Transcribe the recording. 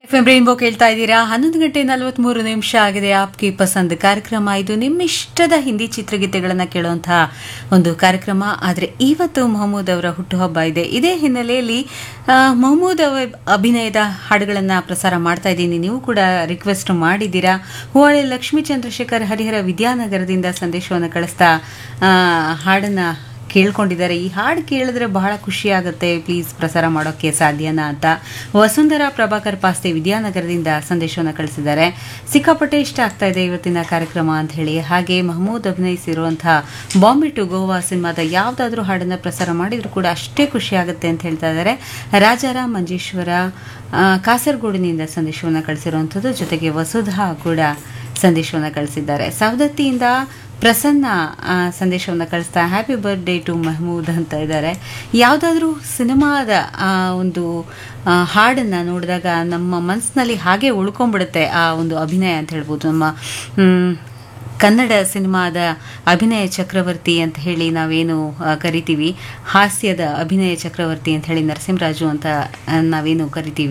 FM rainbow ಕೇಳ್ತಾ ಇದ್ದೀರಾ ಹನ್ನೊಂದು ಗಂಟೆ ನಲವತ್ಮೂರು ನಿಮಿಷ ಆಗಿದೆ ಆಪ್ಗೆ ಪಸಂದ್ ಕಾರ್ಯಕ್ರಮ ಇದು ನಿಮ್ಮ ಇಷ್ಟದ ಹಿಂದಿ ಚಿತ್ರಗೀತೆಗಳನ್ನ ಕೇಳುವಂತಹ ಒಂದು ಕಾರ್ಯಕ್ರಮ ಆದರೆ ಇವತ್ತು ಮಹಮೂದ್ ಅವರ ಹುಟ್ಟುಹಬ್ಬ ಇದೆ ಇದೇ ಹಿನ್ನೆಲೆಯಲ್ಲಿ ಆ, ಮಹಮೂದ್ ಅವರ ಅಭಿನಯದ ಹಾಡುಗಳನ್ನ ಪ್ರಸಾರ ಮಾಡ್ತಾ ಇದ್ದೀನಿ ನೀವು ಕೂಡ ರಿಕ್ವೆಸ್ಟ್ ಮಾಡಿದ್ದೀರಾ ಹೂವಳೆ ಲಕ್ಷ್ಮೀ ಚಂದ್ರಶೇಖರ್ ಹರಿಹರ ವಿದ್ಯಾನಗರದಿಂದ ಸಂದೇಶವನ್ನು ಕಳಿಸ್ತಾ ಆ, ಹಾಡನ್ನ ಕೇಳ್ಕೊಂಡಿದ್ದಾರೆ ಈ ಹಾಡು ಕೇಳಿದ್ರೆ ಬಹಳ ಖುಷಿ ಆಗುತ್ತೆ ಪ್ಲೀಸ್ ಪ್ರಸಾರ ಮಾಡೋಕ್ಕೆ ಸಾಧ್ಯನಾ ಅಂತ ವಸುಂಧರಾ ಪ್ರಭಾಕರ್ ಪಾಸ್ತೆ ವಿದ್ಯಾನಗರದಿಂದ ಸಂದೇಶವನ್ನು ಕಳಿಸಿದ್ದಾರೆ ಸಿಕ್ಕಾಪಟ್ಟೆ ಇಷ್ಟ ಆಗ್ತಾ ಇದೆ ಇವತ್ತಿನ ಕಾರ್ಯಕ್ರಮ ಅಂತ ಹೇಳಿ ಹಾಗೆ ಮಹಮೂದ್ ಅಭಿನಯಿಸಿರುವಂತಹ ಬಾಂಬೆ ಟು ಗೋವಾ ಸಿನಿಮಾದ ಯಾವುದಾದ್ರೂ ಹಾಡನ್ನ ಪ್ರಸಾರ ಮಾಡಿದ್ರು ಕೂಡ ಅಷ್ಟೇ ಖುಷಿ ಆಗುತ್ತೆ ಅಂತ ಹೇಳ್ತಾ ಇದ್ದಾರೆ ರಾಜಾರಾಮ್ ಮಂಜೇಶ್ವರ ಆ, ಕಾಸರಗೋಡಿನಿಂದ ಸಂದೇಶವನ್ನು ಕಳಿಸಿರುವಂಥದ್ದು ಜೊತೆಗೆ ವಸುಧಾ ಕೂಡ ಸಂದೇಶವನ್ನು ಕಳಿಸಿದ್ದಾರೆ ಸವದತ್ತಿಯಿಂದ ಪ್ರಸನ್ನ ಆ, ಸಂದೇಶವನ್ನು ಕಳಿಸ್ತಾ ಹ್ಯಾಪಿ ಬರ್ತ್ಡೇ ಟು ಮೆಹಮೂದ್ ಅಂತ ಇದ್ದಾರೆ ಯಾವುದಾದ್ರೂ ಸಿನಿಮಾದ ಆ, ಒಂದು ಆ, ಹಾಡನ್ನ ನೋಡಿದಾಗ ನಮ್ಮ ಮನಸ್ಸಿನಲ್ಲಿ ಹಾಗೆ ಉಳ್ಕೊಂಡ್ಬಿಡುತ್ತೆ ಆ ಒಂದು ಅಭಿನಯ ಅಂತ ಹೇಳ್ಬೋದು ನಮ್ಮ ಮ್, ಕನ್ನಡ ಸಿನಿಮಾದ ಅಭಿನಯ ಚಕ್ರವರ್ತಿ ಅಂತ ಹೇಳಿ ನಾವೇನು ಆ, ಕರಿತೀವಿ ಹಾಸ್ಯದ ಅಭಿನಯ ಚಕ್ರವರ್ತಿ ಅಂತ ಹೇಳಿ ನರಸಿಂಹರಾಜು ಅಂತ ಆ, ನಾವೇನು ಕರಿತೀವಿ